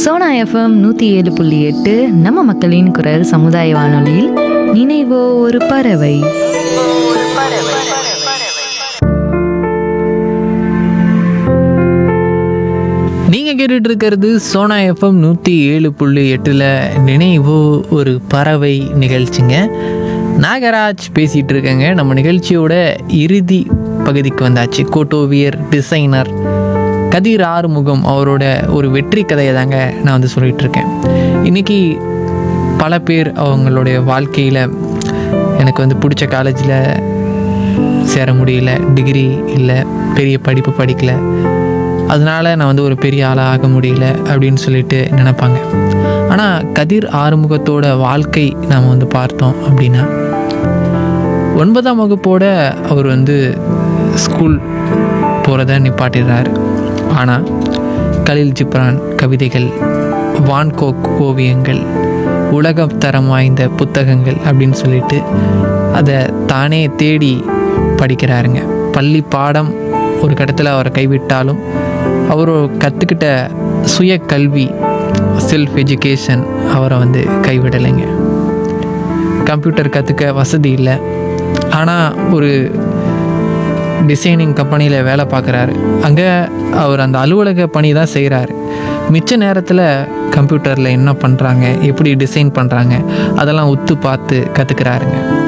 Sona FM நூற்றி ஏழு புள்ளி எட்டு நம்ம மக்களின் குரல் சமுதாய வானொலியில் நினைவோ ஒரு பறவை நீங்கள் கேட்டுட்டு இருக்கிறது சோனா எஃப்எம் நூற்றி ஏழு புள்ளி எட்டில் நினைவு ஒரு பறவை நிகழ்ச்சிங்க நாகராஜ் பேசிகிட்டு இருக்கேங்க நம்ம நிகழ்ச்சியோட இறுதி பகுதிக்கு வந்தாச்சு கோட்டோவியர் டிசைனர் கதிர் ஆறுமுகம் அவரோட ஒரு வெற்றி கதையை தாங்க நான் வந்து சொல்லிட்டு இருக்கேன் இன்னைக்கு பல பேர் அவங்களுடைய வாழ்க்கையில் எனக்கு வந்து பிடிச்ச காலேஜில் சேர முடியல டிகிரி இல்லை பெரிய படிப்பு படிக்கல அதனால நான் வந்து ஒரு பெரிய ஆளாக ஆக முடியல அப்படின்னு சொல்லிட்டு நினைப்பாங்க ஆனால் கதிர் ஆறுமுகத்தோட வாழ்க்கை நாம் வந்து பார்த்தோம் அப்படின்னா ஒன்பதாம் வகுப்போட அவர் வந்து ஸ்கூல் போகிறத நிப்பாட்டிடுறாரு ஆனால் கலில் ஜிப்ரான் கவிதைகள் வான்கோக் ஓவியங்கள் உலக தரம் வாய்ந்த புத்தகங்கள் அப்படின்னு சொல்லிட்டு அதை தானே தேடி படிக்கிறாருங்க பள்ளி பாடம் ஒரு கட்டத்தில் அவரை கைவிட்டாலும் அவர் கற்றுக்கிட்ட சுய கல்வி செல்ஃப் எஜுகேஷன் அவரை வந்து கைவிடலைங்க கம்ப்யூட்டர் கற்றுக்க வசதி இல்லை ஆனால் ஒரு டிசைனிங் கம்பெனியில் வேலை பார்க்குறாரு அங்கே அவர் அந்த அலுவலக பணி தான் செய்கிறாரு மிச்ச நேரத்தில் கம்ப்யூட்டரில் என்ன பண்ணுறாங்க எப்படி டிசைன் பண்ணுறாங்க அதெல்லாம் உத்து பார்த்து கற்றுக்கிறாருங்க